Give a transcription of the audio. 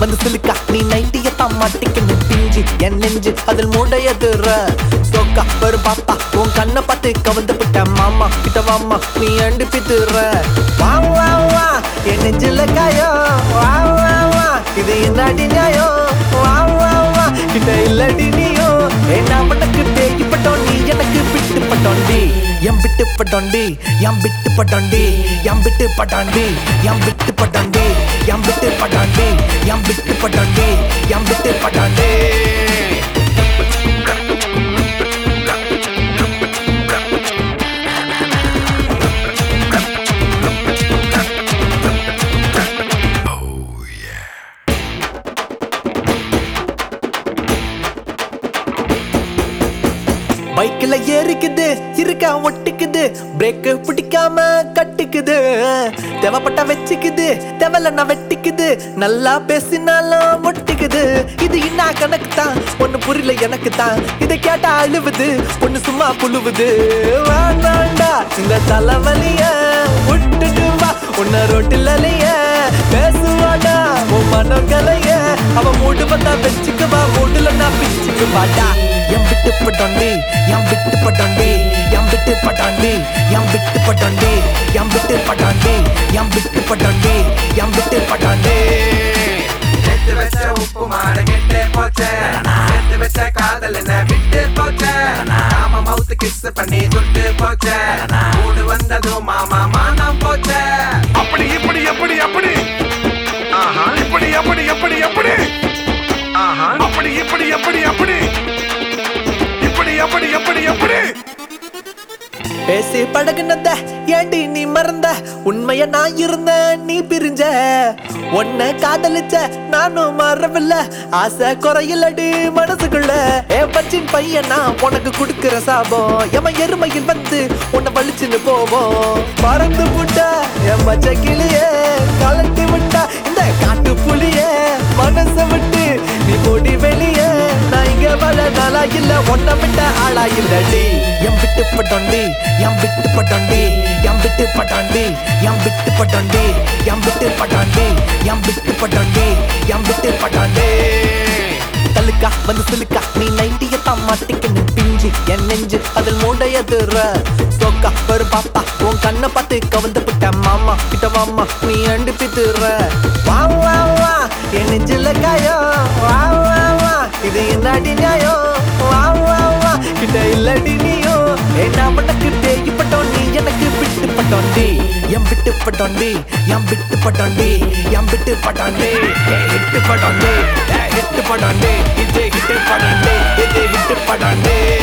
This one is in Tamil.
வந்து சிலுக்கா நீ நைட்டியத்தான் மாட்டிக்கணும் பிஞ்சு என் நெஞ்சு அதில் மூடையதுற சோக்கா ஒரு பாப்பா உன் கண்ணை பார்த்து கவந்து விட்ட மாமா கிட்ட வாமா நீ அண்டு பித்துற வா வா வா என் நெஞ்சில காயம் வா வா வா இது என்னடி நியாயம் வா வா வா கிட்ட இல்லடி நீயோ என்ன உனக்கு பேய் பட்டோம் நீ எனக்கு விட்டு பட்டோண்டி எம் விட்டு பட்டோண்டி எம் விட்டு பட்டோண்டி எம் விட்டு பட்டாண்டி எம் விட்டு பட்டாண்டி எம் விட்டு பட்டாண்டி எம் விட்டு பட்டாண்டி எம் விட்டு பட்டாண்டி பைக்ல ஏறிக்குது இருக்க ஒட்டிக்குது பிரேக் பிடிக்காம கட்டிக்குது தேவைப்பட்ட வச்சுக்குது தேவையில்ல வெட்டிக்குது நல்லா பேசினாலும் ஒட்டிக்குது இது என்ன கணக்கு தான் ஒண்ணு புரியல எனக்கு தான் இதை கேட்டா அழுவுது ஒண்ணு சும்மா புழுவுது வேண்டாண்டா இந்த தலைவலிய விட்டுட்டு வா உன்ன ரோட்டில் அலைய பேசுவாடா உன் மனங்களைய அவ மூடு வந்தா வச்சுக்குவா மூடுல நான் பிச்சுக்கு வாடா எம் விட்டு பட்டாண்டி எம் விட்டு பட்டாண்டி எம் விட்டு பட்டாண்டி எம் விட்டு பட்டாண்டி எம் விட்டு பட்டாண்டி எம் விட்டு பட்டாண்டி எம் விட்டு பட்டாண்டி சேர்த்து வச்ச உப்பு மாட கெட்டு போச்சே சேர்த்து வச்ச காதல் என்ன விட்டு போச்சே நாம மவுத்து கிஸ் பண்ணி துட்டு போச்சே மூடு வந்ததும் மாமா மானம் போச்சே அப்படி இப்படி எப்படி அப்படி ஆஹா இப்படி எப்படி எப்படி எப்படி ஆஹா அப்படி இப்படி எப்படி அப்படி இப்படி எப்படி எப்படி எப்படி பேசி பழகுனத ஏண்டி நீ மறந்த உண்மைய நான் இருந்த நீ பிரிஞ்ச உன்னை காதலிச்ச நானும் மறவில்ல ஆசை குறையிலடி மனசுக்குள்ள ஏ பச்சின் பையன் நான் உனக்கு கொடுக்கிற சாபம் எம எருமையில் வந்து உன்னை வலிச்சுன்னு போவோம் பறந்து விட்டா என் பச்சை கிளியே கலட்டி விட்டா இந்த காட்டு புலியே மனச விட்டு நீ போடி வெளியே நான் இங்க வள நாளா இல்ல ஒன்ன விட்ட ஆளா இல்லடி எம் விட்டு பட்டாண்டி எம் விட்டு பட்டாண்டி எம் விட்டு பட்டாண்டி எம் விட்டு பட்டாண்டி எம் விட்டு பட்டாண்டி எம் விட்டு பட்டாண்டி எம் விட்டு பட்டாண்டி தலுக்கா வந்து சிலுக்கா நீ நைட்டியத்தான் மாட்டிக்கணும் பிஞ்சு என் நெஞ்சு அதில் மூடையதுற சோக்கா ஒரு பாப்பா உன் கண்ணை பார்த்து கவந்து விட்ட மாமா கிட்ட வாமா நீ அண்டு பித்துற வா வா வா என் நெஞ்சில காயம் வா வா வா இது என்னடி நியாயம் வா வா வா கிட்ட இல்லடி நீயோ என்ன உனக்கு பேய் பட்டோம் நீ எனக்கு விட்டு பட்டோண்டி எம் விட்டு பட்டோண்டி எம் விட்டு பட்டோண்டி எம் விட்டு பட்டாண்டி ஹிட்டு பட்டாண்டி ஹிட்டு பட்டாண்டி இது ஹிட்டு பட்டாண்டி இது ஹிட்டு பட்டாண்டி